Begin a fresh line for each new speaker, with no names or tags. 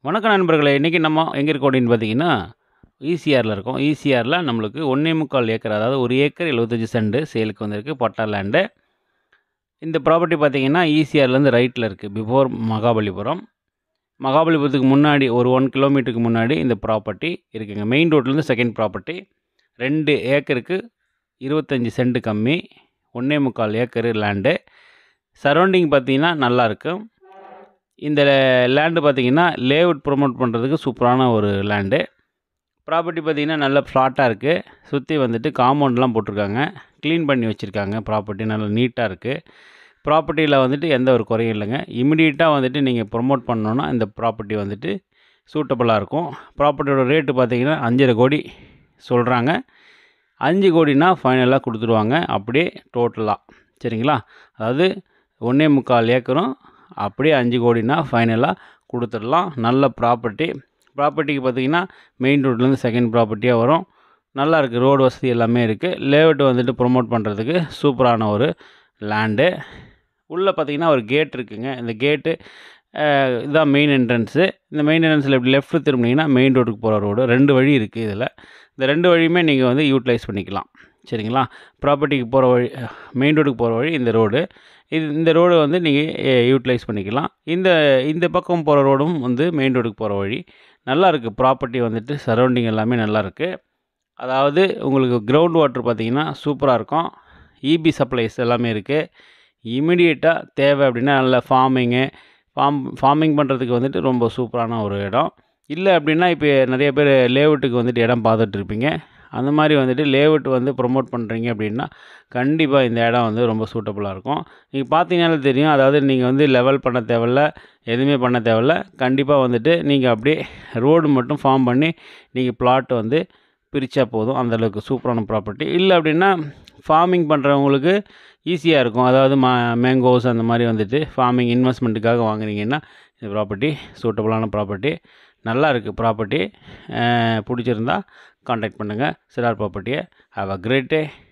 வணக்கம் நண்பர்களே இன்றைக்கி நம்ம எங்கே இருக்கோம் அப்படின்னு பார்த்தீங்கன்னா ஈசிஆரில் இருக்கோம் ஈசிஆரில் நம்மளுக்கு ஒன்றே முக்கால் ஏக்கர் அதாவது ஒரு ஏக்கர் எழுபத்தஞ்சி சென்ட் சேலுக்கு வந்திருக்கு பட்டா லேண்டு இந்த ப்ராப்பர்ட்டி பார்த்தீங்கன்னா ஈசிஆர்லேருந்து ரைட்டில் இருக்குது பிஃபோர் மகாபலிபுரம் மகாபலிபுரத்துக்கு முன்னாடி ஒரு ஒன் கிலோமீட்டருக்கு முன்னாடி இந்த ப்ராப்பர்ட்டி இருக்குங்க மெயின் ரோட்லேருந்து செகண்ட் ப்ராப்பர்ட்டி ரெண்டு ஏக்கருக்கு இருபத்தஞ்சி சென்ட் கம்மி ஒன்றே முக்கால் ஏக்கரு லேண்டு சரௌண்டிங் பார்த்தீங்கன்னா நல்லா இருக்கும் இந்த லேண்டு பார்த்தீங்கன்னா லேஅவுட் ப்ரொமோட் பண்ணுறதுக்கு சூப்பரான ஒரு லேண்டு ப்ராப்பர்ட்டி பார்த்தீங்கன்னா நல்ல ஃப்ளாட்டாக இருக்குது சுற்றி வந்துட்டு காம்பவுண்ட்லாம் போட்டிருக்காங்க க்ளீன் பண்ணி வச்சுருக்காங்க ப்ராப்பர்ட்டி நல்லா நீட்டாக இருக்குது ப்ராப்பர்ட்டியில் வந்துட்டு எந்த ஒரு குறையும் இல்லைங்க இமிடியேட்டாக வந்துட்டு நீங்கள் ப்ரொமோட் பண்ணோன்னா இந்த ப்ராப்பர்ட்டி வந்துட்டு சூட்டபுளாக இருக்கும் ப்ராப்பர்ட்டியோட ரேட்டு பார்த்தீங்கன்னா அஞ்சரை கோடி சொல்கிறாங்க அஞ்சு கோடினா ஃபைனலாக கொடுத்துருவாங்க அப்படியே டோட்டலாக சரிங்களா அதாவது ஒன்றே முக்கால் ஏக்கரும் அப்படியே அஞ்சு கோடினா ஃபைனலாக கொடுத்துடலாம் நல்ல ப்ராப்பர்ட்டி ப்ராப்பர்ட்டிக்கு பார்த்தீங்கன்னா மெயின் ரோட்லேருந்து செகண்ட் ப்ராப்பர்ட்டியாக வரும் நல்லா இருக்குது ரோடு வசதி எல்லாமே இருக்குது லேஅவுட் வந்துட்டு ப்ரொமோட் பண்ணுறதுக்கு சூப்பரான ஒரு லேண்டு உள்ளே பார்த்தீங்கன்னா ஒரு கேட் இருக்குங்க இந்த கேட்டு இதுதான் மெயின் என்ட்ரன்ஸு இந்த மெயின் என்ட்ரன்ஸில் இப்படி லெஃப்ட் திரும்பினீங்கன்னா மெயின் ரோடுக்கு போகிற ரோடு ரெண்டு வழி இருக்குது இதில் இந்த ரெண்டு வழியுமே நீங்கள் வந்து யூட்டிலைஸ் பண்ணிக்கலாம் சரிங்களா ப்ராப்பர்ட்டிக்கு போகிற வழி மெயின் ரோடுக்கு போகிற வழி இந்த ரோடு இது இந்த ரோடு வந்து நீங்கள் யூட்டிலைஸ் பண்ணிக்கலாம் இந்த இந்த பக்கம் போகிற ரோடும் வந்து மெயின் ரோடுக்கு போகிற வழி நல்லா இருக்குது ப்ராப்பர்ட்டி வந்துட்டு சரௌண்டிங் எல்லாமே நல்லா இருக்குது அதாவது உங்களுக்கு கிரவுண்ட் வாட்டர் பார்த்தீங்கன்னா சூப்பராக இருக்கும் இபி சப்ளைஸ் எல்லாமே இருக்குது இமிடியேட்டாக தேவை அப்படின்னா நல்ல ஃபார்மிங்கு ஃபார்ம் ஃபார்மிங் பண்ணுறதுக்கு வந்துட்டு ரொம்ப சூப்பரான ஒரு இடம் இல்லை அப்படின்னா இப்போ நிறைய பேர் லேஅவுட்டுக்கு வந்துட்டு இடம் பார்த்துட்ருப்பீங்க அந்த மாதிரி வந்துட்டு லேஅவுட் வந்து ப்ரொமோட் பண்ணுறீங்க அப்படின்னா கண்டிப்பாக இந்த இடம் வந்து ரொம்ப சூட்டபுளாக இருக்கும் நீங்கள் பார்த்தீங்கனாலே தெரியும் அதாவது நீங்கள் வந்து லெவல் பண்ண தேவையில்ல எதுவுமே பண்ண தேவையில்ல கண்டிப்பாக வந்துட்டு நீங்கள் அப்படியே ரோடு மட்டும் ஃபார்ம் பண்ணி நீங்கள் பிளாட் வந்து பிரித்தா போதும் அந்தளவுக்கு சூப்பரான ப்ராப்பர்ட்டி இல்லை அப்படின்னா ஃபார்மிங் பண்ணுறவங்களுக்கு ஈஸியாக இருக்கும் அதாவது மா மேங்கோஸ் அந்த மாதிரி வந்துட்டு ஃபார்மிங் இன்வெஸ்ட்மெண்ட்டுக்காக வாங்குறீங்கன்னா இந்த ப்ராப்பர்ட்டி சூட்டபுளான ப்ராப்பர்ட்டி நல்லா இருக்குது ப்ராப்பர்ட்டி பிடிச்சிருந்தா காண்டாக்ட் பண்ணுங்கள் சிலார் ப்ராப்பர்ட்டியை ஹாவ் அ கிரேட் டே